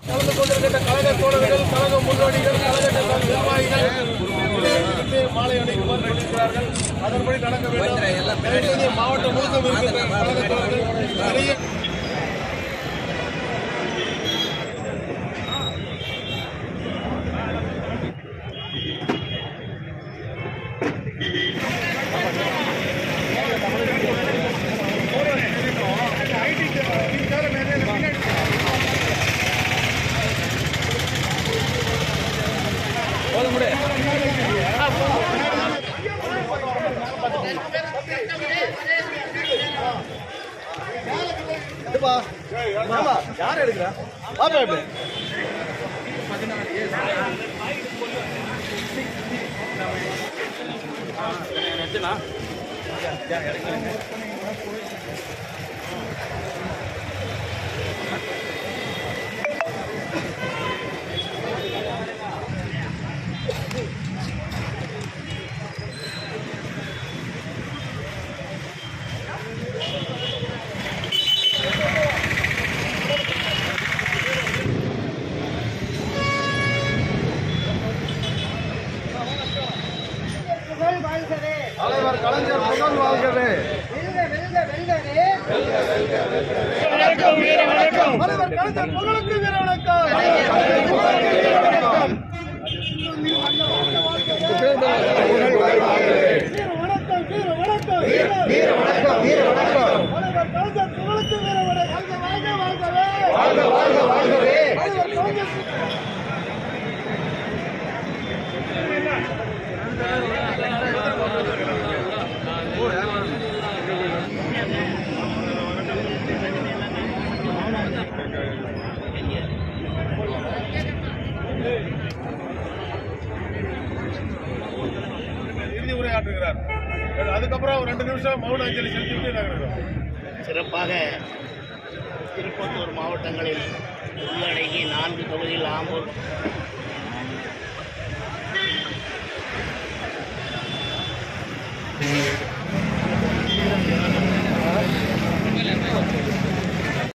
கலந்து கொண்டிருக்கின்ற கழக தோழர்கள் கழக முன்னோடிகள் கழக நிர்வாகிகள் இணைந்து மாலை அணிக்குமாறு சொல்லியிருக்கிறார்கள் அதன்படி நடக்க வேண்டும் தயவுசெய்து மாவட்டம் முழுக்க இருக்கின்ற கழக தோழர்கள் நிறைய யார் எடுக்கிறா பாப்பா எப்படி புகழ் வாழ்கவே தலைவர் கலைஞர் புகழ் வாழ்கவே வெல்க வெல்க வெல்கவே தலைவர் கலைஞர் புகழுக்கு வீர வணக்கம் வீர வணக்கம் வீர வணக்கம் வீர வணக்கம் வீர வணக்கம் தலைவர் கலைஞர் புகழுக்கு வீர வணக்கம் வாழ்க வாழ்கவே வாழ்க வாழ்க வாழ்கவே தலைவர் கலைஞர் இறுதி உரையாற்றுகிறார் அதுக்கப்புறம் ஒரு ரெண்டு நிமிஷம் மௌன அஞ்சலி செலுத்திவிட்டு நகர்கிறோம் சிறப்பாக திருப்பத்தூர் மாவட்டங்களில் உள்ளடங்கி நான்கு தொகுதியில் ஆம்பூர்